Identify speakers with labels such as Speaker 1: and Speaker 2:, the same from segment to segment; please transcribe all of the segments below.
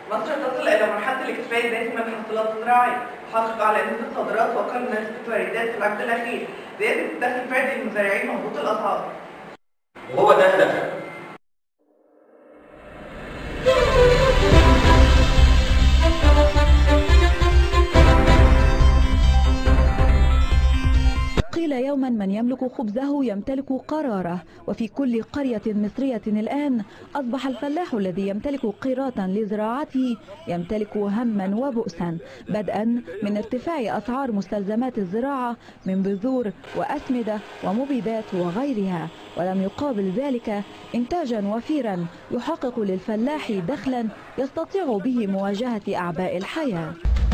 Speaker 1: مصر تصل إلى مرحلة الاكتفاء الذاتي من الحاصلات الزراعية تحقق على نسبة الصادرات وأقل من نسبة الواردات في العقد الأخير زيادة الدخل الفردي للمزارعين وهبوط الأسعار
Speaker 2: وهو ده هدفها
Speaker 3: قيل يوما من يملك خبزه يمتلك قراره وفي كل قرية مصرية الآن أصبح الفلاح الذي يمتلك قيراطا لزراعته يمتلك هما وبؤسا بدءا من ارتفاع أسعار مستلزمات الزراعة من بذور وأسمدة ومبيدات وغيرها ولم يقابل ذلك إنتاجا وفيرا يحقق للفلاح دخلا يستطيع به مواجهة أعباء الحياة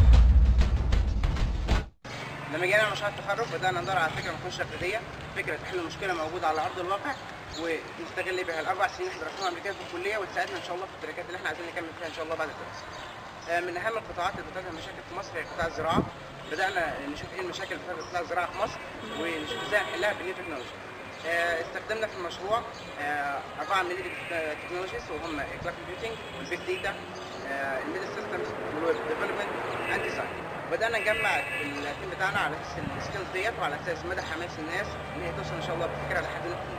Speaker 4: لما جينا مشروع التخرج بدانا ندور على فكره ما تكونش تقليديه فكره تحل مشكله موجوده على ارض الواقع ونستغل بها الاربع سنين اللي درسناهم قبل كده في الكليه وتساعدنا ان شاء الله في التراكات اللي احنا عايزين نكمل فيها ان شاء الله بعد الدراسه. آه، من اهم القطاعات اللي بتواجه مشاكل في مصر هي قطاع الزراعه بدانا نشوف ايه المشاكل اللي بتواجه قطاع الزراعه في مصر ونشوف ازاي نحلها بالنيو تكنولوجي. آه، استخدمنا في المشروع آه، اربعه من تكنولوجيز وهم الكلاود كومبيوتنج والبيج داتا الميدل سيستمز والويب ديفلوبمنت اند ديزاين بدانا نجمع التيم بتاعنا على اساس السكيلز ديت وعلى اساس مدى حماس الناس ان هي توصل ان شاء الله بفكره لحد نقطه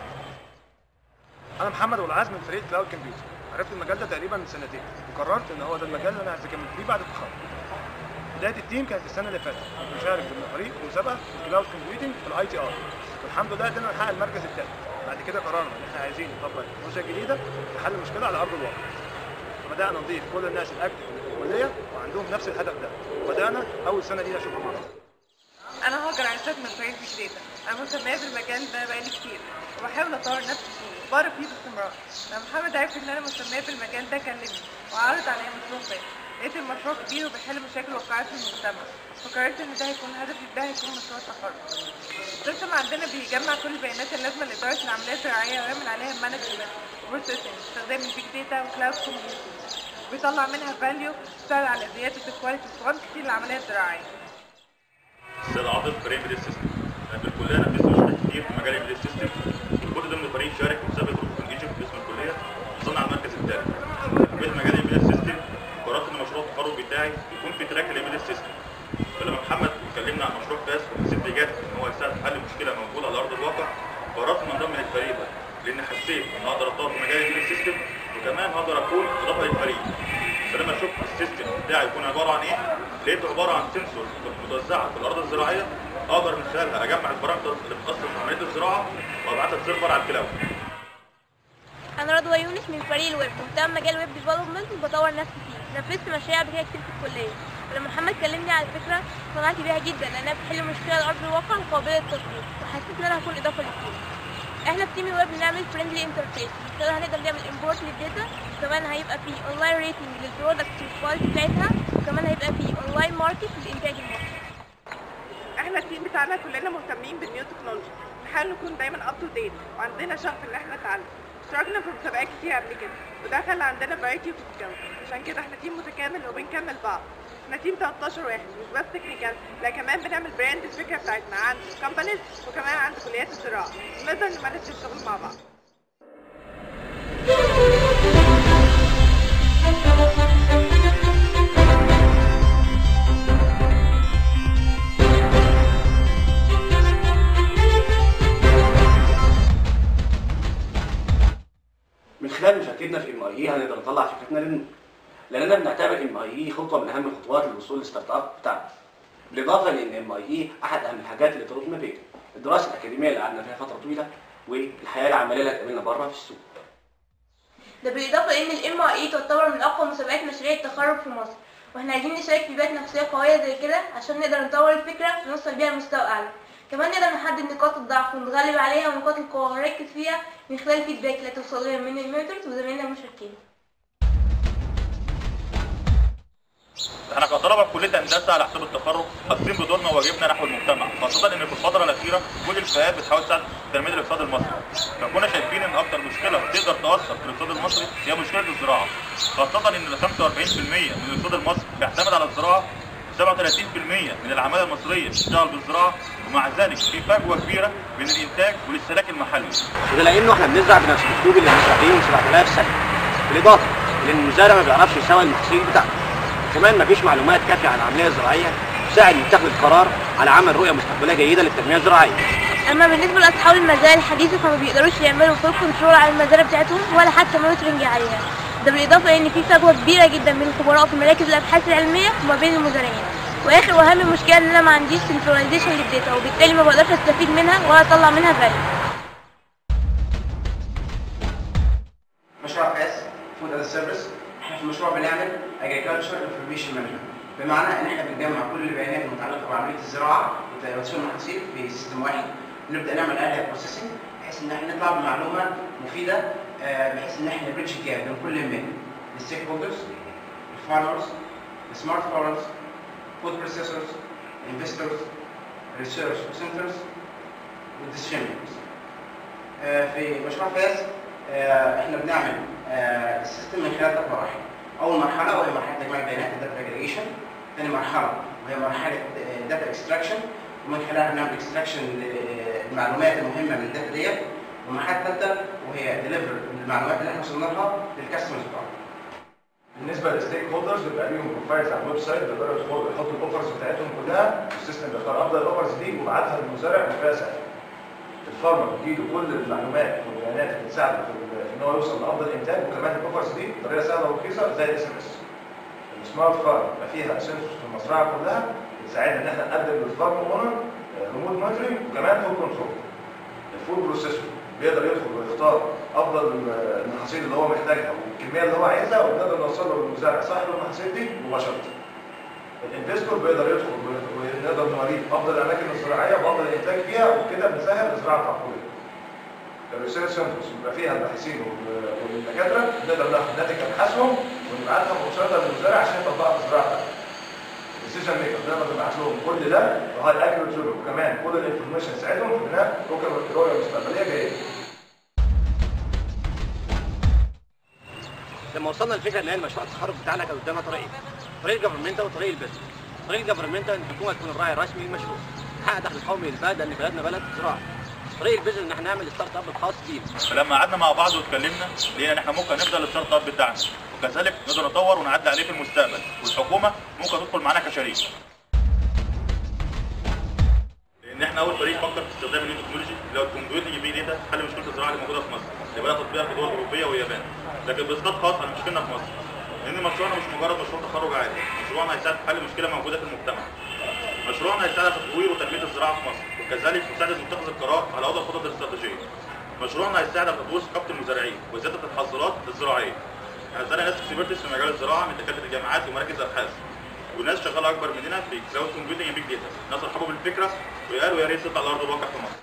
Speaker 5: انا محمد والعاز من فريق كلاود كمبيوتر عرفت المجال ده تقريبا من سنتين وقررت ان هو ده المجال اللي انا عايز اكمل فيه بعد التخرج بدايه التيم كانت السنه اللي فاتت كنت مشارك في فريق مسابقه في كلاود كومبيوتنج في الاي تي ار والحمد لله قدرنا نحقق المركز الثالث بعد كده قررنا ان احنا عايزين نطبق التكنولوجيا الجديده لحل المشكله على ارض الواقع بدانا نضيف كل الناس الاكتف اللي في الكليه وعندهم نفس الهدف ده وبدانا اول سنه دي اشوفها مع بعض
Speaker 1: أنا هاجر عزت من فريق بيج داتا أنا مهتمية بالمجال ده بقالي كتير وبحاول أطور نفسي فيه وبقرا فيه باستمرار لما محمد عرف إن أنا مهتمية بالمجال ده كلمني وعرض عليا مشروع فات لقيت المشروع كبير وبيحل مشاكل واقعية في المجتمع فقررت إن ده هيكون هدفي ده هيكون مشروع التخرج السيستم عندنا بيجمع كل البيانات اللازمة لإدارة العمليات الزراعية ويعمل عليها مانجمنت وبروسيسنج باستخدام البيج داتا وكلاود كومبيوتنج بيطلع منها فاليو تساعد على زيادة الكواليتي والكوانتيتي للعملية الزراعية
Speaker 6: استاذ عاطف فريق ميدل سيستم احنا في الكليه نفذنا مشاريع كتير في مجال الميدل سيستم كنت ضمن فريق شارك في مسابقه روبوت ايجيبت باسم الكليه وصلنا على المركز الثالث في مجال الميدل سيستم قررت ان مشروع التخرج بتاعي يكون في تراك الميدل سيستم فلما محمد اتكلمنا عن مشروع فاس وحسيت اجابه ان هو يساعد في حل مشكله موجوده على ارض الواقع قررت ان انضم للفريق ده لان حسيت ان اقدر اتطور في مجال الميدل سيستم وكمان هقدر اكون اضافه للفريق فلما شفت السيستم بتاعي يكون عباره عن ايه لقيته عباره عن سنسور متوزعه في الارض الزراعيه اقدر من خلالها اجمع البارامترز اللي بتاثر في عمليه الزراعه وابعتها لسيرفر على الكلاود
Speaker 7: انا رضوى يونس من فريق الويب مهتم مجال الويب ديفلوبمنت وبطور نفسي فيه نفذت مشاريع قبل كده كتير في الكليه ولما محمد كلمني على الفكره اقتنعت بيها جدا لانها بتحل مشكله على ارض الواقع وقابله للتطبيق وحسيت ان انا هكون اضافه للتيم احنا في تيم الويب بنعمل فريندلي انترفيس من خلالها هنقدر نعمل امبورت للداتا وكمان هيبقى في اونلاين ريتنج للبرودكت والكواليتي بتاعتها وكمان هيبقى في اونلاين ماركت للانتاج المصري
Speaker 1: احنا التيم بتاعنا كلنا مهتمين بالنيو تكنولوجي بنحاول نكون دايما اب تو ديت وعندنا شغف ان احنا نتعلم اشتركنا في مسابقات كتير قبل كده وده خلى عندنا فرايتي في الجو عشان كده احنا تيم متكامل وبنكمل بعض احنا تيم 13 واحد مش بس تكنيكال لا كمان بنعمل براند الفكره بتاعتنا عند كومبانيز وكمان عند كليات الزراعه نقدر نمارس الشغل مع بعض
Speaker 2: من خلال مشاركتنا في ام اي اي هنقدر نطلع فكرتنا للنور لاننا بنعتبر ام اي اي خطوه من اهم الخطوات للوصول للستارت اب بتاعنا بالاضافه لان ام اي اي احد اهم الحاجات اللي تربط ما بين الدراسه الاكاديميه اللي قعدنا فيها فتره طويله والحياه العمليه اللي هتقابلنا بره في السوق
Speaker 7: ده بالاضافه لان الام اي تعتبر من اقوى مسابقات مشاريع التخرج في مصر واحنا عايزين نشارك في بيئات نفسيه قويه زي كده عشان نقدر نطور الفكره ونوصل بيها لمستوى اعلى كمان نقدر نحدد نقاط الضعف ونتغلب عليها ونقاط القوه ونركز فيها من خلال الفيدباك اللي توصل لنا من الميترز وزمايلنا المشاركين
Speaker 6: احنا كطلبه في كليه هندسه على حساب التخرج حاسين بدورنا وواجبنا نحو المجتمع خاصه ان في الفتره الاخيره كل الفئات بتحاول تساعد في تنميه الاقتصاد المصري فكنا شايفين ان اكتر مشكله تقدر تاثر في الاقتصاد المصري هي مشكله الزراعه خاصه ان 45% من الاقتصاد المصري بيعتمد على الزراعه 37% من العماله المصريه بتشتغل بالزراعه ومع ذلك في فجوه كبيره بين الانتاج والاستهلاك المحلي
Speaker 2: وده لانه احنا بنزرع بنفس الاسلوب اللي بنزرع بيه من 7000 سنه بالاضافه لان المزارع ما بيعرفش يسوي المحاصيل بتاعته كمان ما فيش معلومات كافيه عن العمليه الزراعيه تساعد يتخذ قرار على عمل رؤيه مستقبليه جيده للتنميه الزراعيه
Speaker 7: اما بالنسبه لاصحاب المزارع الحديثه فما بيقدروش يعملوا فول كنترول على المزارع بتاعتهم ولا حتى مونيتورنج عليها ده بالاضافه لان في فجوه كبيره جدا بين الخبراء في مراكز الابحاث العلميه وما بين المزارعين واخر واهم مشكله ان انا ما عنديش سنتراليزيشن للداتا وبالتالي ما بقدرش استفيد منها ولا اطلع منها فاليو
Speaker 4: مشروع فاس فود از سيرفيس احنا في المشروع بنعمل اجريكلتشر انفورميشن مانجمنت بمعنى ان احنا بنجمع كل البيانات المتعلقه بعمليه الزراعه وتوزيع المحاصيل في سيستم واحد نبدا نعمل اريا بروسيسنج بحيث ان احنا نطلع بمعلومه مفيده آه، بحيث ان احنا نبريدج الجاب بين كل من الستيك هولدرز الفارمرز السمارت فارمرز فود بروسيسورز انفسترز ريسيرش سنترز والديستريبيوترز في مشروع فاس آه، احنا بنعمل آه، السيستم من خلال ثلاث مراحل اول مرحله وهي مرحله تجميع البيانات الداتا اجريجيشن ثاني مرحله وهي مرحله داتا اكستراكشن ومن خلالها بنعمل اكستراكشن للمعلومات المهمه من الداتا ديت والمرحله الثالثه وهي ديليفر المعلومات اللي احنا وصلنا لها للكاستمرز بتوعنا
Speaker 5: بالنسبه للستيك هولدرز بيبقى ليهم بروفايلز على الويب سايت بيقدروا يدخلوا يحطوا الاوفرز بتاعتهم كلها السيستم بيختار افضل الاوفرز دي ويبعتها للمزارع بطريقه سهله. الفارمر بيجيله كل المعلومات والبيانات اللي تساعده في ال- في ان هو يوصل لافضل انتاج وكمان الاوفرز دي بطريقه سهله ورخيصه زي الاس ام اس. السمارت فارم بيبقى فيها سنسورز في المزرعه كلها بتساعدنا ان احنا نقدم للفارم اونر ريموت مونيتورنج وكمان فود كنترول. الفود بروسيسور بيقدر يدخل ويختار افضل المحاصيل اللي هو محتاجها والكميه اللي هو عايزها ونقدر نوصل له للمزارع صاحب المحاصيل دي مباشره. الانفستور بيقدر يدخل وي- ونقدر نوريه افضل الاماكن الزراعيه وافضل الانتاج فيها وكده بنسهل الزراعه التعقليه. الريسيرش سنترز بيبقى فيها الباحثين وال- والدكاتره نقدر ناخد ناتج ابحاثهم ونبعتها مباشره للمزارع عشان يطبقها في الزراعه بتاعته. الديسيجن ميكر نقدر نبعت لهم كل ده وهاي اكيوريت وكمان كل الانفورميشن تساعدهم في بناء رؤيه رؤيه مستقبليه جيده.
Speaker 2: لما وصلنا للفكره ان هي المشروع التخرج بتاعنا كان قدامنا طريقين طريق الجفرمنتال وطريق البيزنس طريق الجفرمنتال ان الحكومه تكون الراعي الرسمي للمشروع تحقق دخل قومي للبلد لان بلدنا بلد زراعه طريق البيزنس ان احنا نعمل ستارت اب الخاص بينا
Speaker 6: فلما قعدنا مع بعض واتكلمنا لقينا ان احنا ممكن نبدا الستارت اب بتاعنا وكذلك نقدر نطور ونعدي عليه في المستقبل والحكومه ممكن تدخل معانا كشريك لان احنا اول فريق فكر في استخدام النيو تكنولوجي اللي هو الكمبيوتنج بي داتا حل مشكله الزراعه اللي موجوده في مصر اللي بدات تطبيقها في دول اوروبيه واليابان لكن باسقاط خاص على مشكلتنا في مصر لان مشروعنا مش مجرد مشروع تخرج عادي مشروعنا هيساعد في حل مشكله موجوده في المجتمع مشروعنا هيساعد في تطوير وتنميه الزراعه في مصر وكذلك مساعده متخذ القرار على وضع الخطط الاستراتيجيه مشروعنا هيساعد على تطوير ثقافه المزارعين وزياده التحصيلات الزراعيه احنا زرعنا ناس اكسبرتس في مجال الزراعه من دكاتره الجامعات ومراكز ابحاث وناس شغاله اكبر مننا في كلاود كومبيوتنج بيج داتا ناس رحبوا بالفكره وقالوا يا ريت تطلع على ارض الواقع في مصر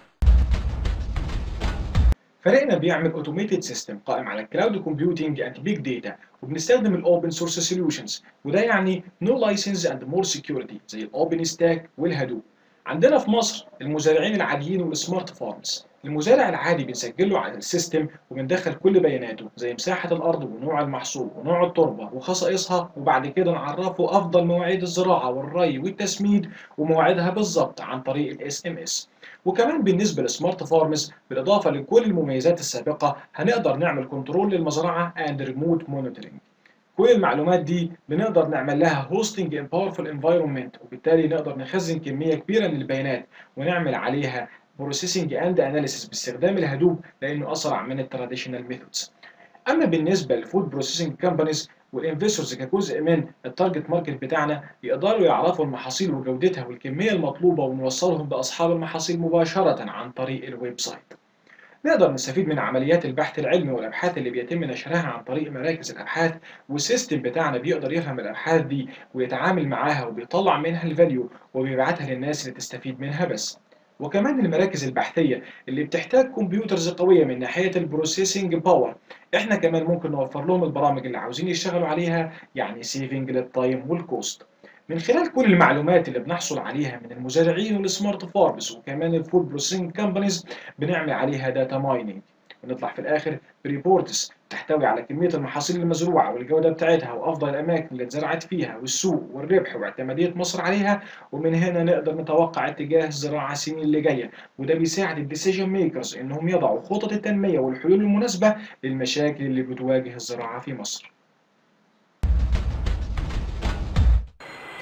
Speaker 8: فريقنا بيعمل اوتوميتد سيستم قائم على الكلاود كومبيوتنج اند بيج داتا وبنستخدم الاوبن سورس سوليوشنز وده يعني نو لايسنس اند مور سكيورتي زي الاوبن ستاك والهدوب عندنا في مصر المزارعين العاديين والسمارت فارمز المزارع العادي بنسجل له على السيستم وبندخل كل بياناته زي مساحة الأرض ونوع المحصول ونوع التربة وخصائصها وبعد كده نعرفه أفضل مواعيد الزراعة والري والتسميد ومواعيدها بالظبط عن طريق الاس ام اس وكمان بالنسبة لسمارت فارمز بالإضافة لكل المميزات السابقة هنقدر نعمل كنترول للمزرعة and remote monitoring كل المعلومات دي بنقدر نعمل لها هوستنج ان باورفul انفايرمنت وبالتالي نقدر نخزن كمية كبيرة من البيانات ونعمل عليها بروسيسنج اند اناليسيس باستخدام الهدوب لانه اسرع من التراديشنال ميثودز اما بالنسبه للفود بروسيسنج كامبانيز والانفستورز كجزء من التارجت ماركت بتاعنا يقدروا يعرفوا المحاصيل وجودتها والكميه المطلوبه ونوصلهم باصحاب المحاصيل مباشره عن طريق الويب سايت نقدر نستفيد من عمليات البحث العلمي والابحاث اللي بيتم نشرها عن طريق مراكز الابحاث والسيستم بتاعنا بيقدر يفهم الابحاث دي ويتعامل معاها وبيطلع منها الفاليو وبيبعتها للناس اللي تستفيد منها بس وكمان المراكز البحثيه اللي بتحتاج كمبيوترز قويه من ناحيه البروسيسنج باور احنا كمان ممكن نوفر لهم البرامج اللي عاوزين يشتغلوا عليها يعني سيفنج للتايم والكوست من خلال كل المعلومات اللي بنحصل عليها من المزارعين والسمارت فارمز وكمان الفود بروسيسنج كامبانيز بنعمل عليها داتا مايننج ونطلع في الاخر بريبورتس تحتوي على كميه المحاصيل المزروعه والجوده بتاعتها وافضل الاماكن اللي اتزرعت فيها والسوق والربح واعتماديه مصر عليها ومن هنا نقدر نتوقع اتجاه الزراعه السنين اللي جايه وده بيساعد الديسيجن ميكرز انهم يضعوا خطط التنميه والحلول المناسبه للمشاكل اللي بتواجه الزراعه في مصر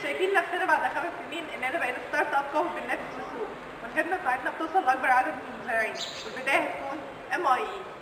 Speaker 1: شايفين نفسنا بعد خمس سنين اننا بقينا ستارت اب قوي بننافس في السوق والخدمه بتاعتنا بتوصل لاكبر عدد من المزارعين والبدايه هتكون ام اي اي